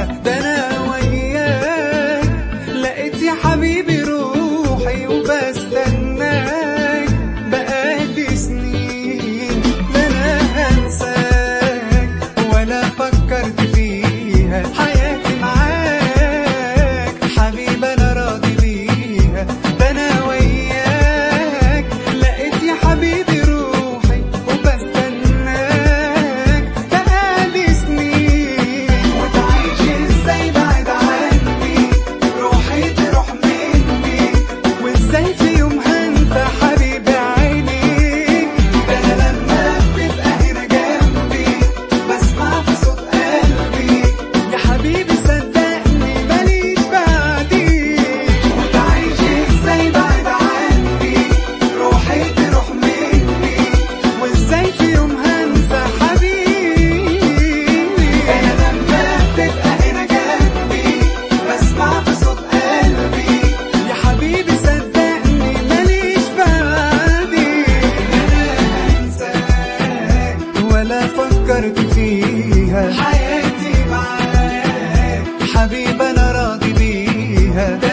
بيها ده انا وياك لقيت يا حبيبي روحي وبستناك بقالي سنين لا انا هنساك ولا فكرت فيها حياتي معاك حبيبي انا راضي بيها ده انا وياك لقيت يا حبيبي روحي وبستناك بقالي سنين وتعيش ازاي بعد عني روحي تروح مني وازاي في يوم هنسى حبيبي عينيك ده انا لما بتبقى هنا جنبي بسمع في صوت قلبي يا حبيبي صدقني ماليش بعديك وتعيش ازاي بعد عني روحي تروح مني وازاي في يوم هنسى حبيبي انا لما بتبقى هنا جنبي بسمع في صوت قلبي يا حبيبي صدقني ماليش بعديك انا هنساك ولا فكرت فيها حياتي معاك حبيبي انا راضي بيها